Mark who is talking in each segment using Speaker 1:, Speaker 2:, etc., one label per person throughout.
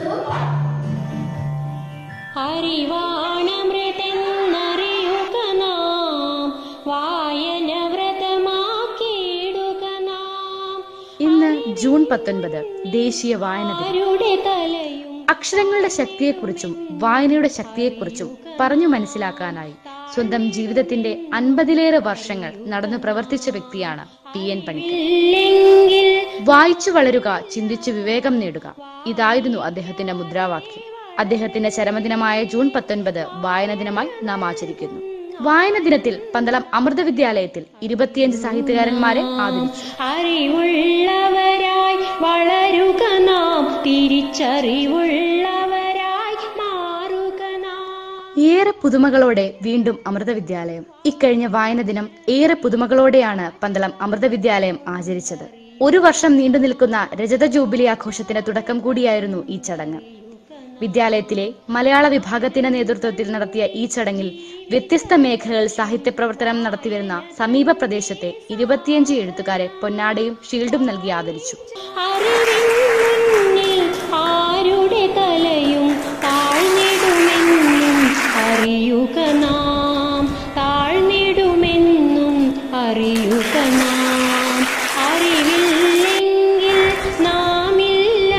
Speaker 1: അറിവാണമൃതെന്നറിയുക നാം വായന വ്രതമാക്കിയിടുക നാം
Speaker 2: ഇന്ന് ജൂൺ പത്തൊൻപത് ദേശീയ വായന ദിനം
Speaker 1: ആരുടെ തലയും
Speaker 2: അക്ഷരങ്ങളുടെ ശക്തിയെക്കുറിച്ചും വായനയുടെ ശക്തിയെക്കുറിച്ചും പറഞ്ഞു മനസ്സിലാക്കാനായി സ്വന്തം ജീവിതത്തിന്റെ അൻപതിലേറെ വർഷങ്ങൾ നടന്നു പ്രവർത്തിച്ച വ്യക്തിയാണ് പി എൻ പണിക്കർ
Speaker 1: ഇല്ലെങ്കിൽ
Speaker 2: വായിച്ചു വളരുക ചിന്തിച്ചു വിവേകം നേടുക ഇതായിരുന്നു അദ്ദേഹത്തിന്റെ മുദ്രാവാക്യം അദ്ദേഹത്തിന്റെ ചരമദിനമായ ജൂൺ പത്തൊൻപത് വായന ദിനമായി നാം ആചരിക്കുന്നു വായന ദിനത്തിൽ പന്തളം അമൃത വിദ്യാലയത്തിൽ ഇരുപത്തിയഞ്ച് സാഹിത്യകാരന്മാരെ ആദരിച്ചു
Speaker 1: അറിവുള്ളവരായി വളരുക നാം തിരിച്ചറിവുള്ളവരായി മാറുക നാം
Speaker 2: ഏറെ പുതുമകളോടെ വീണ്ടും അമൃത വിദ്യാലയം ഇക്കഴിഞ്ഞ വായന ദിനം ഏറെ പുതുമകളോടെയാണ് പന്തളം അമൃത വിദ്യാലയം ആചരിച്ചത് ഒരു വർഷം നീണ്ടു നിൽക്കുന്ന രജത ജൂബിലി ആഘോഷത്തിന് തുടക്കം കൂടിയായിരുന്നു ഈ ചടങ്ങ് വിദ്യാലയത്തിലെ മലയാള വിഭാഗത്തിന്റെ നേതൃത്വത്തിൽ നടത്തിയ ഈ ചടങ്ങിൽ വ്യത്യസ്ത മേഖലകളിൽ സാഹിത്യ പ്രവർത്തനം നടത്തിവരുന്ന സമീപ പ്രദേശത്തെ ഇരുപത്തിയഞ്ച് എഴുത്തുകാരെ പൊന്നാടയും ഷീൽഡും നൽകി ആദരിച്ചു
Speaker 1: അറിവിൻ മുന്നിൽ ആരുടെ തലയും താഴ്ന്നിടുമെന്നും അറിയുക നാം താഴ്ന്നിടുമെന്നും അറിയുക നാം അറിവില്ലെങ്കിൽ നാമില്ല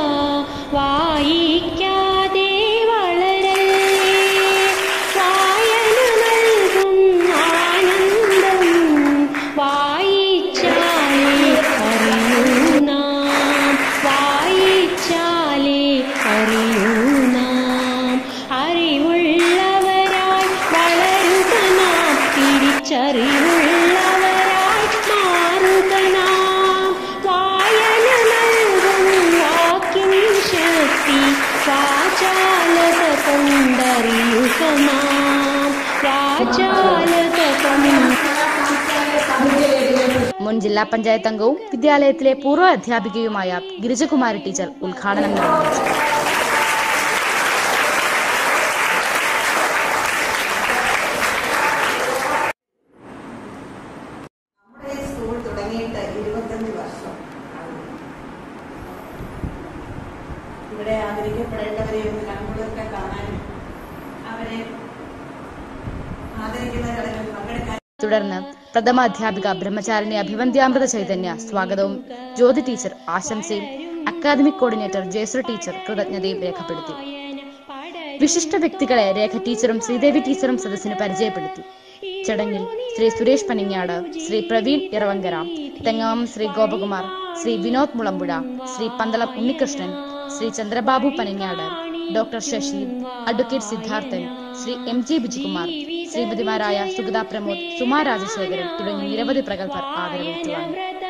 Speaker 1: വായിക്കാതെ വളരല്ലേ വായന നൽകും ആനന്ദം വായിച്ചാലേ അറിയൂ നാം വായിച്ചാലേ അറിയൂ നാം അറിവുള്ളവരായി വളരുക നാം തിരിച്ചറിവുള്ളവരായി മാറുക നാം വായന നൽകും വാക്കിൻ ശക്തി വാചാലത കൊണ്ടറിയുക നാം വാചാലത കൊണ്ട്
Speaker 2: മുൻ ജില്ലാ പഞ്ചായത്ത് അംഗവും വിദ്യാലയത്തിലെ പൂർവ്വ അധ്യാപികയുമായ ഗിരിജകുമാരി ടീച്ചർ ഉദ്ഘാടനം നിർവഹിച്ചു
Speaker 3: നമ്മുടെ ഈ സ്കൂൾ തുടങ്ങിയിട്ട് ഇരുപത്തഞ്ച് വർഷം ആകുന്നു. ഇവിടെ ആദരിക്കപ്പെടേണ്ടവരെ ഒന്ന് കൺകുളിർക്കെ കാണാനും അവരെ ആദരിക്കുന്ന ചടങ്ങിൽ പങ്കെടുക്കാൻ
Speaker 2: തുടർന്ന് പ്രഥമ അധ്യാപിക ബ്രഹ്മചാരിണി അഭിവന്ദ്യാമൃത ചൈതന്യ സ്വാഗതവും ജ്യോതി ടീച്ചർ ആശംസയും അക്കാദമിക് കോർഡിനേറ്റർ ജയശ്രീ ടീച്ചർ കൃതജ്ഞതയും രേഖപ്പെടുത്തി വിശിഷ്ട വ്യക്തികളെ രേഖ ടീച്ചറും ശ്രീദേവി ടീച്ചറും സദസ്സിന് പരിചയപ്പെടുത്തി ചടങ്ങിൽ Shri Suresh Paningad Shri Praveen Iravankara Thengamam Shri Gopakumar Shri Vinod Mulampuzha Shri Pandalam Unnikrishnan Shri Chandrababu Paningad doctor Sasi advocate Siddharthan Shri M G Bijikumar ശ്രീമതിമാരായ സുഗത പ്രമോദ് സുമാ രാജശേഖരൻ തുടങ്ങി നിരവധി പ്രഗത്ഭർ ആദരവേറ്റുവാങ്ങി